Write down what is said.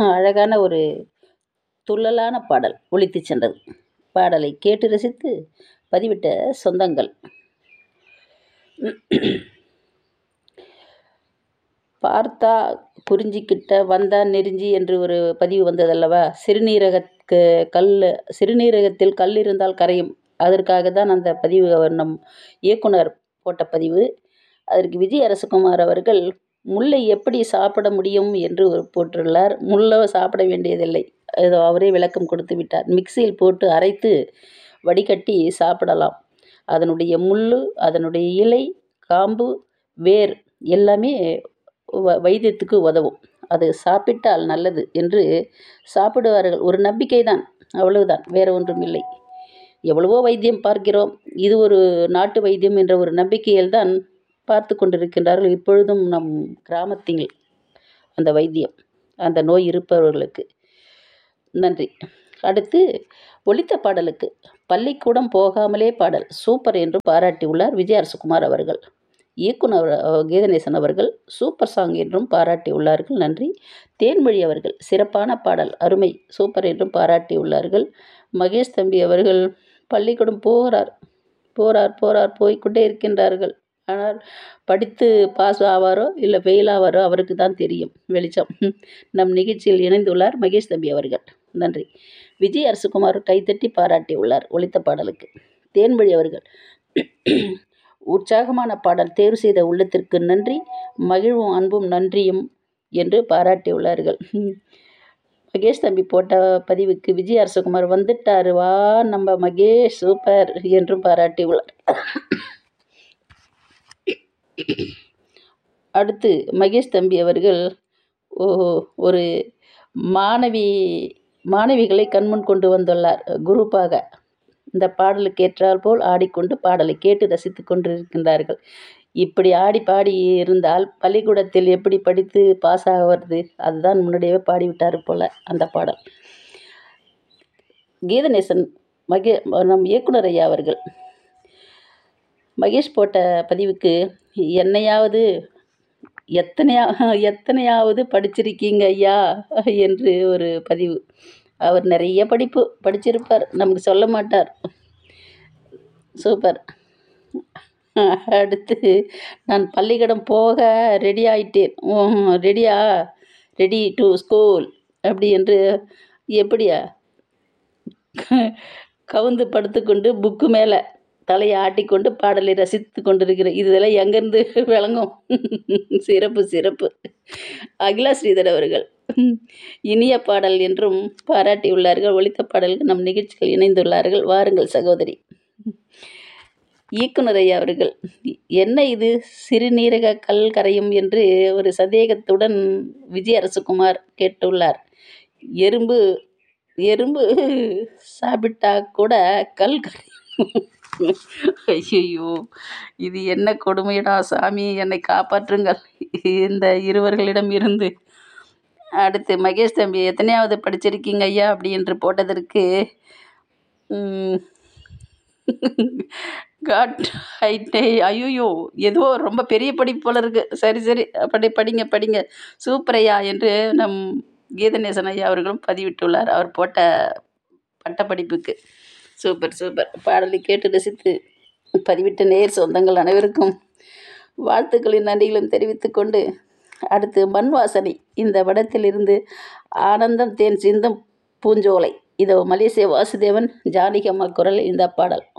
அழகான ஒரு துள்ளலான பாடல் ஒலித்துச் சென்றது பாடலை கேட்டு ரசித்து பதிவிட்ட சொந்தங்கள் பார்த்தா புரிஞ்சிக்கிட்ட வந்தா நெருஞ்சி என்று ஒரு பதிவு வந்ததல்லவா சிறுநீரகத்துக்கு கல் சிறுநீரகத்தில் கல் இருந்தால் கரையும் அதற்காக தான் அந்த பதிவு அவர் நம் இயக்குனர் போட்ட பதிவு அதற்கு விஜய் அரசகுமார் அவர்கள் முல்லை எப்படி சாப்பிட முடியும் என்று ஒரு போட்டுள்ளார் முள்ளை சாப்பிட வேண்டியதில்லை ஏதோ அவரே விளக்கம் கொடுத்து விட்டார் மிக்சியில் போட்டு அரைத்து வடிகட்டி சாப்பிடலாம் அதனுடைய முள் அதனுடைய இலை காம்பு வேர் எல்லாமே வ வைத்தியத்துக்கு உதவும் அது சாப்பிட்டால் நல்லது என்று சாப்பிடுவார்கள் ஒரு நம்பிக்கை தான் அவ்வளவுதான் வேறு ஒன்றும் இல்லை எவ்வளவோ வைத்தியம் பார்க்கிறோம் இது ஒரு நாட்டு வைத்தியம் என்ற ஒரு நம்பிக்கையில் தான் பார்த்து கொண்டிருக்கின்றார்கள் இப்பொழுதும் நம் கிராமத்தில் அந்த வைத்தியம் அந்த நோய் இருப்பவர்களுக்கு நன்றி அடுத்து ஒலித்த பாடலுக்கு பள்ளிக்கூடம் போகாமலே பாடல் சூப்பர் என்று பாராட்டியுள்ளார் விஜய் அரசகுமார் அவர்கள் இயக்குனர் கீதநேசன் அவர்கள் சூப்பர் சாங் என்றும் பாராட்டியுள்ளார்கள் நன்றி தேன்மொழி அவர்கள் சிறப்பான பாடல் அருமை சூப்பர் என்றும் பாராட்டியுள்ளார்கள் மகேஷ் தம்பி அவர்கள் பள்ளிக்கூடம் போகிறார் போகிறார் போகிறார் போய்கொண்டே இருக்கின்றார்கள் ஆனால் படித்து பாஸ் ஆவாரோ இல்லை ஃபெயில் ஆவாரோ அவருக்கு தான் தெரியும் வெளிச்சம் நம் நிகழ்ச்சியில் இணைந்துள்ளார் மகேஷ் தம்பி அவர்கள் நன்றி விஜய் அரசுகுமார் கைத்தட்டி பாராட்டியுள்ளார் ஒலித்த பாடலுக்கு தேன்மொழி அவர்கள் உற்சாகமான பாடல் தேர்வு செய்த உள்ளத்திற்கு நன்றி மகிழ்வும் அன்பும் நன்றியும் என்று பாராட்டியுள்ளார்கள் மகேஷ் தம்பி போட்ட பதிவுக்கு விஜய் அரசகுமார் வந்துட்டாரு வா நம்ம மகேஷ் சூப்பர் என்றும் பாராட்டியுள்ளார் அடுத்து மகேஷ் தம்பி அவர்கள் ஓ ஒரு மாணவி மாணவிகளை கண்முன் கொண்டு வந்துள்ளார் குரூப்பாக இந்த பாடலுக்கு ஏற்றால் போல் ஆடிக்கொண்டு பாடலை கேட்டு ரசித்து கொண்டிருக்கின்றார்கள் இப்படி ஆடி பாடி இருந்தால் பள்ளிக்கூடத்தில் எப்படி படித்து பாஸ் ஆகிறது அதுதான் முன்னாடியே பாடிவிட்டார் போல் அந்த பாடல் கீதநேசன் மகே நம் இயக்குனர் ஐயா அவர்கள் மகேஷ் போட்ட பதிவுக்கு என்னையாவது எத்தனையா எத்தனையாவது படிச்சிருக்கீங்க ஐயா என்று ஒரு பதிவு அவர் நிறைய படிப்பு படிச்சிருப்பார் நமக்கு சொல்ல மாட்டார் சூப்பர் அடுத்து நான் பள்ளிக்கூடம் போக ரெடி ஆயிட்டேன் ரெடியா ரெடி டு ஸ்கூல் அப்படி என்று எப்படியா கவுந்து படுத்துக்கொண்டு புக்கு மேலே தலையை ஆட்டிக்கொண்டு பாடலை ரசித்து கொண்டிருக்கிறேன் இதெல்லாம் எங்கேருந்து விளங்கும் சிறப்பு சிறப்பு அகிலா ஸ்ரீதர் அவர்கள் இனிய பாடல் என்றும் பாராட்டியுள்ளார்கள் ஒலித்த பாடல்கள் நம் நிகழ்ச்சிகள் இணைந்துள்ளார்கள் வாருங்கள் சகோதரி இயக்குனர் ஐயா அவர்கள் என்ன இது சிறுநீரக கல் கரையும் என்று ஒரு சந்தேகத்துடன் விஜய் அரசகுமார் கேட்டுள்ளார் எறும்பு எறும்பு சாப்பிட்டா கூட கல் கரையும் ஐயோ இது என்ன கொடுமையடா சாமி என்னை காப்பாற்றுங்கள் இந்த இருவர்களிடம் இருந்து அடுத்து மகேஷ் தம்பி எத்தனையாவது படிச்சிருக்கீங்க ஐயா அப்படி என்று போட்டதற்கு காட் ஹைட்டே ஐயோயோ ஏதோ ரொம்ப பெரிய படிப்பு போல இருக்குது சரி சரி அப்படி படிங்க படிங்க சூப்பர் ஐயா என்று நம் கீதநேசன் ஐயா அவர்களும் பதிவிட்டுள்ளார் அவர் போட்ட பட்டப்படிப்புக்கு சூப்பர் சூப்பர் பாடலை கேட்டு ரசித்து பதிவிட்ட நேர் சொந்தங்கள் அனைவருக்கும் வாழ்த்துக்களின் நன்றிகளும் தெரிவித்துக்கொண்டு அடுத்து மண் வாசனை இந்த படத்திலிருந்து ஆனந்தம் தேன் சிந்தம் பூஞ்சோலை இதோ மலேசிய வாசுதேவன் ஜானகி அம்மா குரல் இந்த பாடல்